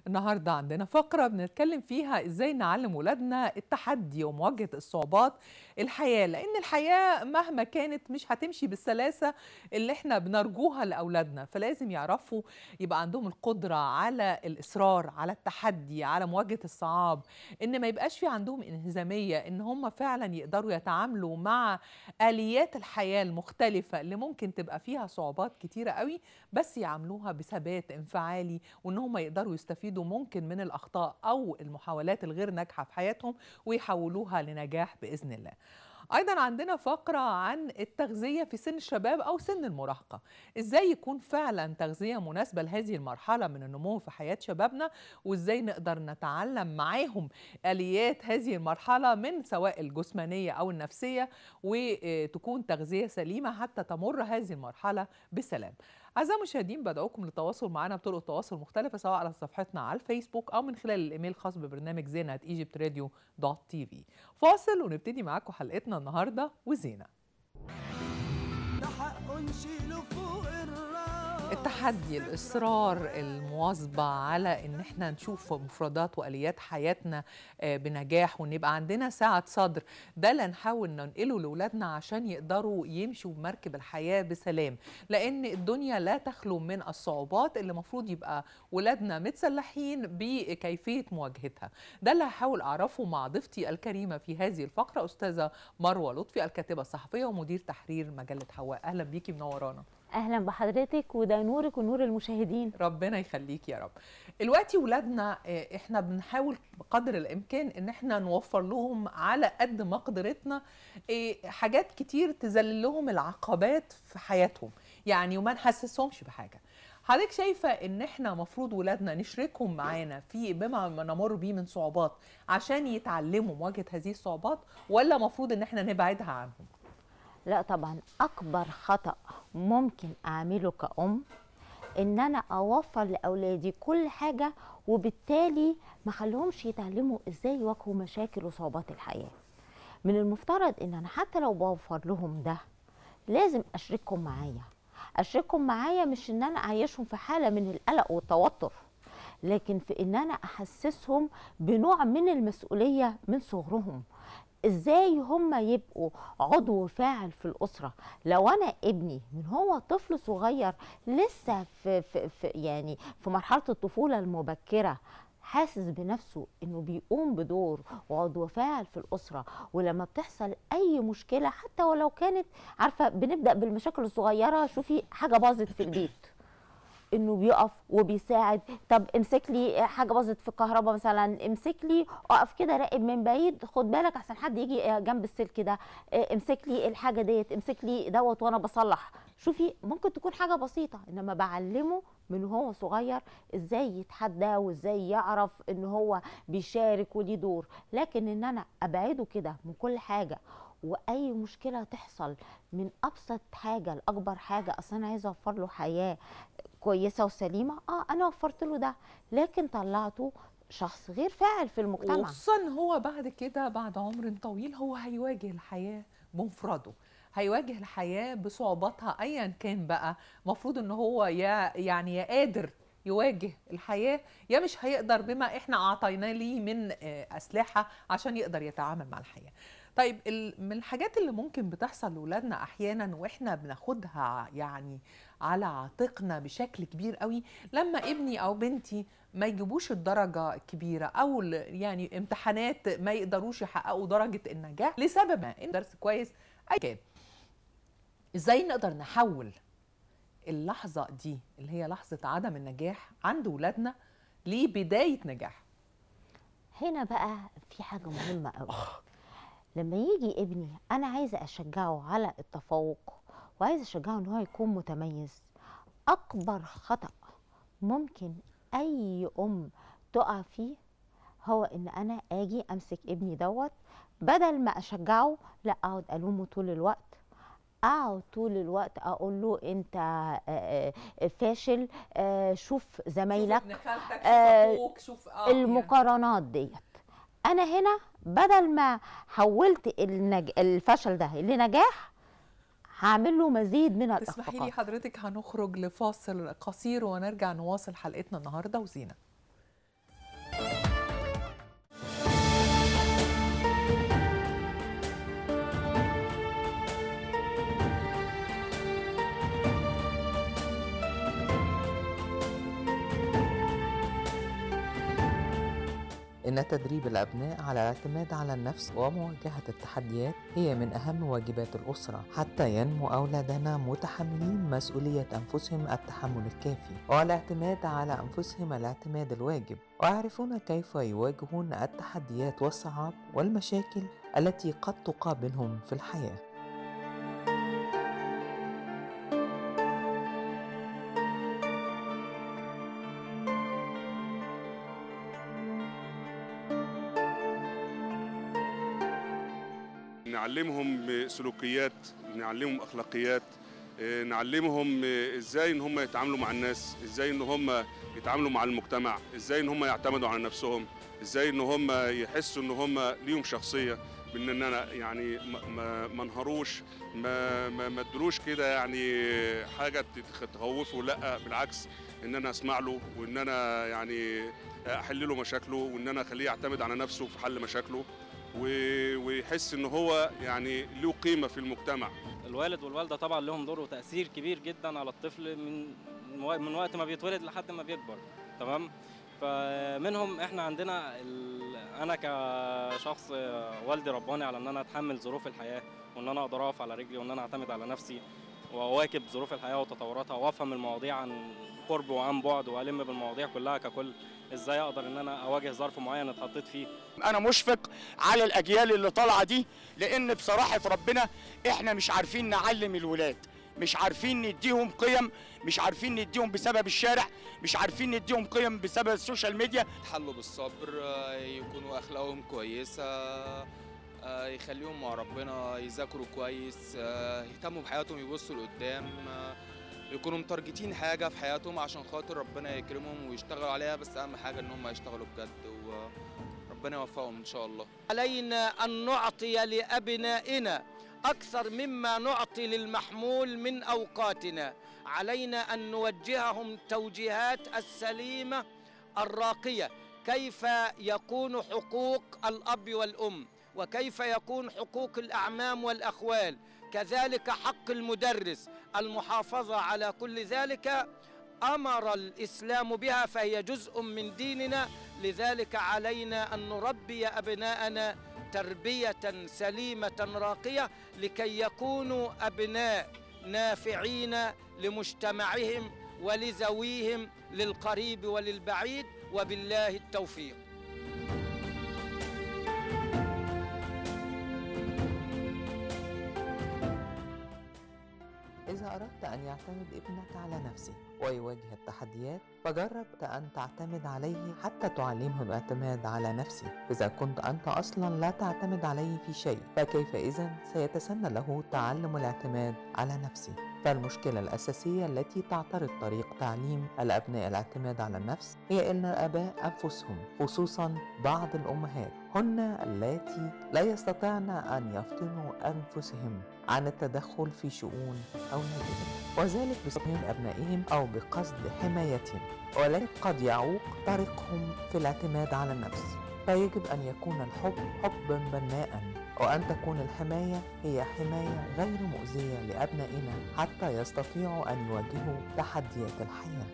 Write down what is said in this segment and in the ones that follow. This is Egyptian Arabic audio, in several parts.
النهارده عندنا فقره بنتكلم فيها ازاي نعلم ولادنا التحدي ومواجهه الصعوبات الحياه لان الحياه مهما كانت مش هتمشي بالسلاسه اللي احنا بنرجوها لاولادنا فلازم يعرفوا يبقى عندهم القدره على الاصرار على التحدي على مواجهه الصعاب ان ما يبقاش في عندهم انهزاميه ان هم فعلا يقدروا يتعاملوا مع اليات الحياه المختلفه اللي ممكن تبقى فيها صعوبات كتيره قوي بس يعاملوها بثبات انفعالي وان هم يقدروا يستفيدوا ممكن من الاخطاء او المحاولات الغير ناجحه في حياتهم ويحولوها لنجاح باذن الله ايضا عندنا فقره عن التغذيه في سن الشباب او سن المراهقه ازاي يكون فعلا تغذيه مناسبه لهذه المرحله من النمو في حياه شبابنا وازاي نقدر نتعلم معاهم اليات هذه المرحله من سواء الجسمانيه او النفسيه وتكون تغذيه سليمه حتى تمر هذه المرحله بسلام أعزائي المشاهدين بدعوكم للتواصل معنا بطرق تواصل مختلفة سواء على صفحتنا على الفيسبوك أو من خلال الإيميل الخاص ببرنامج زينة egyptradio.tv فاصل ونبتدي معاكم حلقتنا النهاردة وزينة التحدي الإصرار المواظبة على إن إحنا نشوف مفردات وآليات حياتنا بنجاح وإن يبقى عندنا سعة صدر ده اللي نحاول ننقله لأولادنا عشان يقدروا يمشوا بمركب الحياة بسلام لأن الدنيا لا تخلو من الصعوبات اللي المفروض يبقى ولادنا متسلحين بكيفية مواجهتها ده اللي هحاول أعرفه مع ضيفتي الكريمة في هذه الفقرة أستاذة مروة لطفي الكاتبة الصحفية ومدير تحرير مجلة حواء أهلا بيكي منورانا اهلا بحضرتك وده نورك ونور المشاهدين ربنا يخليك يا رب دلوقتي ولادنا احنا بنحاول بقدر الامكان ان احنا نوفر لهم على قد مقدرتنا حاجات كتير تذلل لهم العقبات في حياتهم يعني وما نحسسهمش بحاجه حضرتك شايفه ان احنا مفروض ولادنا نشركهم معانا في بما نمر بيه من صعوبات عشان يتعلموا مواجهه هذه الصعوبات ولا مفروض ان احنا نبعدها عنهم لا طبعا اكبر خطا ممكن اعمله كأم ان انا اوفر لاولادي كل حاجه وبالتالي ما خليهمش يتعلموا ازاي يواجهوا مشاكل وصعوبات الحياه من المفترض ان انا حتى لو بوفر لهم ده لازم اشركهم معايا اشركهم معايا مش ان انا اعيشهم في حاله من القلق والتوتر لكن في ان انا احسسهم بنوع من المسؤوليه من صغرهم ازاي هم يبقوا عضو فاعل في الاسره لو انا ابني من هو طفل صغير لسه في, في, في يعني في مرحله الطفوله المبكره حاسس بنفسه انه بيقوم بدور وعضو فاعل في الاسره ولما بتحصل اي مشكله حتى ولو كانت عارفه بنبدا بالمشاكل الصغيره شوفي حاجه باظت في البيت انه بيقف وبيساعد طب امسك لي حاجه باظت في الكهرباء مثلا امسك لي اقف كده راقب من بعيد خد بالك احسن حد يجي جنب السلك ده امسك لي الحاجه ديت امسك لي دوت وانا بصلح شوفي ممكن تكون حاجه بسيطه انما بعلمه من هو صغير ازاي يتحدى وازاي يعرف ان هو بيشارك وليه دور لكن ان انا ابعده كده من كل حاجه واي مشكله تحصل من ابسط حاجه لاكبر حاجه اصلا انا عايزه اوفر له حياه كويسه وسليمه اه انا وفرت له ده لكن طلعته شخص غير فاعل في المجتمع وخصوصا هو بعد كده بعد عمر طويل هو هيواجه الحياه بمفرده هيواجه الحياه بصعوباتها ايا كان بقى المفروض ان هو يا يعني يا قادر يواجه الحياه يا مش هيقدر بما احنا اعطيناه ليه من اسلحه عشان يقدر يتعامل مع الحياه طيب من الحاجات اللي ممكن بتحصل لاولادنا احيانا واحنا بناخدها يعني على عاتقنا بشكل كبير قوي لما ابني او بنتي ما يجيبوش الدرجه الكبيره او يعني امتحانات ما يقدروش يحققوا درجه النجاح لسبب ما درس كويس اي كان ازاي نقدر نحول اللحظه دي اللي هي لحظه عدم النجاح عند ولادنا لبدايه نجاح هنا بقى في حاجه مهمه قوي لما يجي ابني انا عايزه اشجعه على التفوق وعايزه اشجعه ان هو يكون متميز اكبر خطا ممكن اي ام تقع فيه هو ان انا اجي امسك ابني دوت بدل ما اشجعه لا اقعد الومه طول الوقت اقعد طول الوقت اقول له انت فاشل شوف زمايلك شوف ابوك شوف آه المقارنات ديت انا هنا بدل ما حولت النج... الفشل ده لنجاح هعمل له مزيد من الاخفاقات تسمحي لي حضرتك هنخرج لفاصل قصير ونرجع نواصل حلقتنا النهارده وزينه إن تدريب الأبناء على الاعتماد على النفس ومواجهة التحديات هي من أهم واجبات الأسرة حتى ينمو أولادنا متحملين مسؤولية أنفسهم التحمل الكافي والاعتماد على أنفسهم الاعتماد الواجب ويعرفون كيف يواجهون التحديات والصعاب والمشاكل التي قد تقابلهم في الحياه نعلمهم سلوكيات نعلمهم اخلاقيات آه، نعلمهم آه، ازاي ان هم يتعاملوا مع الناس ازاي ان هم يتعاملوا مع المجتمع ازاي ان هم يعتمدوا على نفسهم ازاي ان هم يحسوا ان هم ليهم شخصيه بان ان انا يعني ما- ما ما انهروش ما ما ما ادلوش كده يعني حاجه تخ- تخوفه لا بالعكس ان انا اسمع له وان انا يعني احل له مشاكله وان انا اخليه يعتمد على نفسه في حل مشاكله و- ويحس ان هو يعني له قيمه في المجتمع الوالد والوالده طبعا لهم دور وتاثير كبير جدا على الطفل من من وقت ما بيتولد لحد ما بيكبر تمام فمنهم احنا عندنا ال... انا كشخص والدي رباني على ان انا اتحمل ظروف الحياه وان انا اقدر اقف على رجلي وان انا اعتمد على نفسي واواكب ظروف الحياه وتطوراتها وافهم المواضيع عن قرب وعن بعد والم بالمواضيع كلها ككل ازاي اقدر ان انا اواجه ظرف معين اتحطيت فيه انا مشفق على الاجيال اللي طالعه دي لان بصراحه ربنا احنا مش عارفين نعلم الولاد مش عارفين نديهم قيم مش عارفين نديهم بسبب الشارع مش عارفين نديهم قيم بسبب السوشيال ميديا يتحلوا بالصبر آه، يكونوا اخلاقهم كويسه آه، يخليهم مع ربنا يذاكروا كويس آه، يهتموا بحياتهم يبصوا لقدام آه، يكونوا متارجتين حاجه في حياتهم عشان خاطر ربنا يكرمهم ويشتغلوا عليها بس اهم حاجه ان هم يشتغلوا بجد وربنا يوفقهم ان شاء الله علينا أن نعطي لأبنائنا أكثر مما نعطي للمحمول من أوقاتنا علينا أن نوجههم توجيهات السليمة الراقية كيف يكون حقوق الأب والأم وكيف يكون حقوق الأعمام والأخوال كذلك حق المدرس المحافظة على كل ذلك أمر الإسلام بها فهي جزء من ديننا لذلك علينا أن نربي أبناءنا تربية سليمة راقية لكي يكونوا أبناء نافعين لمجتمعهم ولزويهم للقريب وللبعيد وبالله التوفيق إذا أردت أن يعتمد ابنك على نفسه ويواجه التحديات فجرب أن تعتمد عليه حتى تعلمه الاعتماد على نفسه إذا كنت أنت أصلا لا تعتمد عليه في شيء فكيف إذا سيتسنى له تعلم الاعتماد على نفسه فالمشكلة الأساسية التي تعترض طريق تعليم الأبناء الاعتماد على النفس هي أن الآباء أنفسهم خصوصا بعض الأمهات هن اللاتي لا يستطعن أن يفطنوا أنفسهم عن التدخل في شؤون أولادهم وذلك بصدهم أبنائهم أو بقصد حمايتهم ولكن قد يعوق طريقهم في الاعتماد على النفس فيجب أن يكون الحب حبا بناء وأن تكون الحماية هي حماية غير مؤذية لأبنائنا حتى يستطيعوا أن يواجهوا تحديات الحياة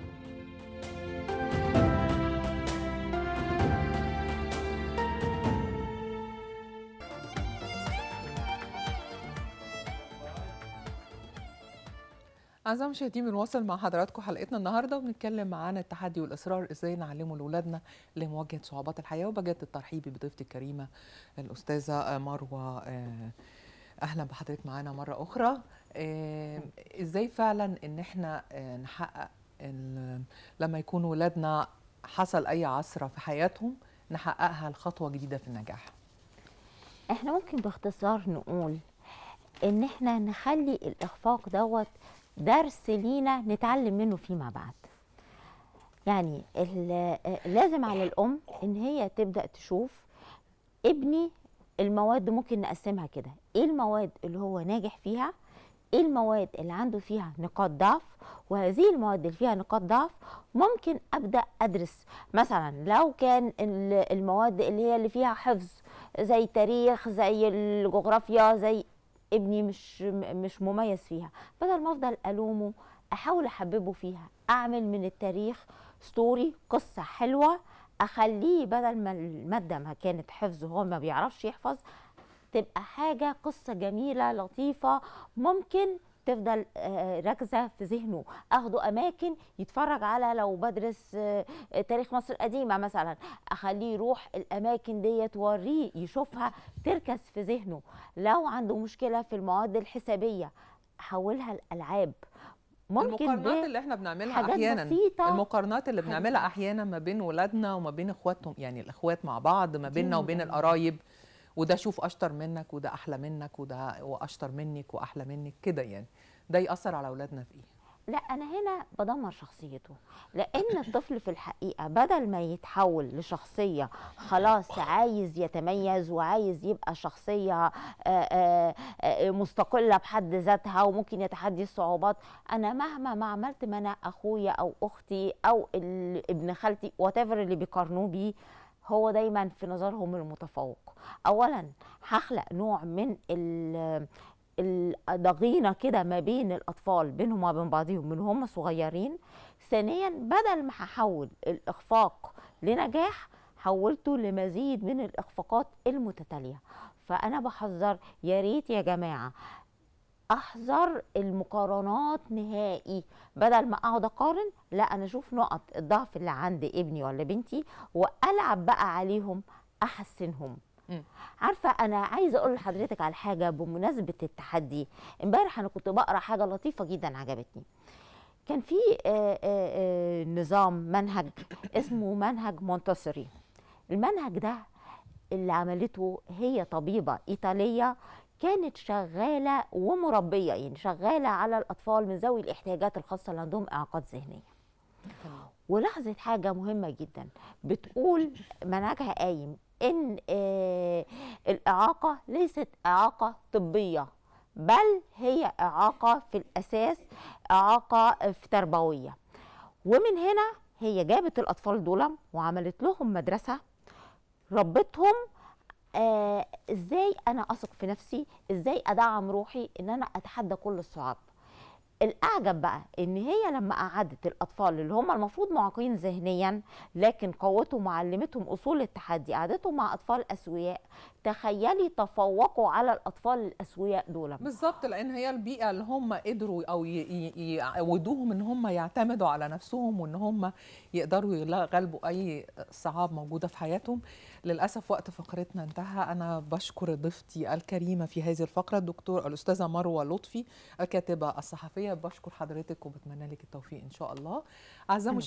أعزائي المشاهدين بنواصل مع حضراتكم حلقتنا النهارده وبنتكلم عن التحدي والإصرار إزاي نعلمه لأولادنا لمواجهة صعوبات الحياة وبجد الترحيب بضيفتي الكريمة الأستاذة مروة آه، أهلا بحضرتك معانا مرة أخرى آه، إزاي فعلا إن إحنا آه، نحقق ال- لما يكون ولادنا حصل أي عثرة في حياتهم نحققها الخطوة جديدة في النجاح احنا ممكن باختصار نقول ان احنا نخلي الاخفاق دوت درس لينا نتعلم منه فيما بعد يعني ال- لازم على الام ان هي تبدا تشوف ابني المواد ممكن نقسمها كده ايه المواد اللي هو ناجح فيها ايه المواد اللي عنده فيها نقاط ضعف وهذه المواد اللي فيها نقاط ضعف ممكن ابدا ادرس مثلا لو كان ال- المواد اللي هي اللي فيها حفظ زي تاريخ زي الجغرافيا زي ابني مش مش مميز فيها بدل ما افضل الومه احاول احببه فيها اعمل من التاريخ ستوري قصه حلوه اخليه بدل ما الماده ما كانت حفظ وهو ما بيعرفش يحفظ تبقى حاجه قصه جميله لطيفه ممكن تفضل آه، راكزه في ذهنه اخده اماكن يتفرج على لو بدرس آه، تاريخ مصر القديمه مثلا اخليه يروح الاماكن دي توريه يشوفها تركز في ذهنه لو عنده مشكله في المواد الحسابيه حولها الالعاب ممكن المقارنات ده اللي احنا بنعملها حاجات احيانا بسيطة. المقارنات اللي حاجات بنعملها احيانا ما بين ولادنا وما بين اخواتهم يعني الاخوات مع بعض ما بيننا وبين مهمة. القرايب وده شوف اشطر منك وده احلى منك وده واشطر منك واحلى منك كده يعني ده ياثر على اولادنا في ايه لا انا هنا بدمر شخصيته لان الطفل في الحقيقه بدل ما يتحول لشخصيه خلاص عايز يتميز وعايز يبقى شخصيه آه، آه، آه، مستقله بحد ذاتها وممكن يتحدي الصعوبات انا مهما ما عملت ما انا اخويا او اختي او ال- ابن خالتي وات اللي بيقارنوه بيه هو دايما في نظرهم المتفوق اولا هخلق نوع من ال الضغينه كده ما بين الاطفال بينهم وبين بعضهم من هم صغيرين ثانيا بدل ما هحول الاخفاق لنجاح حولته لمزيد من الاخفاقات المتتاليه فانا بحذر يا ريت يا جماعه احذر المقارنات نهائي بدل ما اقعد اقارن لا انا اشوف نقط الضعف اللي عند ابني ولا بنتي والعب بقى عليهم احسنهم مم. عارفه انا عايزه اقول لحضرتك على حاجه بمناسبه التحدي امبارح انا كنت بقرا حاجه لطيفه جدا عجبتني كان في آه، آه، آه، نظام منهج اسمه منهج مونتسوري المنهج ده اللي عملته هي طبيبه ايطاليه كانت شغاله ومربيه يعني شغاله على الاطفال من ذوي الاحتياجات الخاصه اللي عندهم اعاقات ذهنيه ولاحظت حاجه مهمه جدا بتقول منهجها قايم ان آه الاعاقه ليست اعاقه طبيه بل هي اعاقه في الاساس اعاقه في تربويه ومن هنا هي جابت الاطفال دول وعملت لهم مدرسه ربتهم آه ازاي انا اثق في نفسي ازاي ادعم روحي ان انا اتحدى كل الصعاب الاعجب بقى ان هي لما قعدت الاطفال اللي هم المفروض معاقين ذهنيا لكن قوتهم وعلمتهم اصول التحدي قعدتهم مع اطفال اسوياء تخيلي تفوقوا على الاطفال الاسوياء دول بالظبط لان هي البيئه اللي هم قدروا او ي- ي- يعودوهم ان هم يعتمدوا على نفسهم وان هم يقدروا يغلبوا اي صعاب موجوده في حياتهم للاسف وقت فقرتنا انتهى انا بشكر ضيفتي الكريمه في هذه الفقره الدكتور الاستاذه مروه لطفي الكاتبه الصحفيه بشكر حضرتك وبتمنى لك التوفيق ان شاء الله اعزائي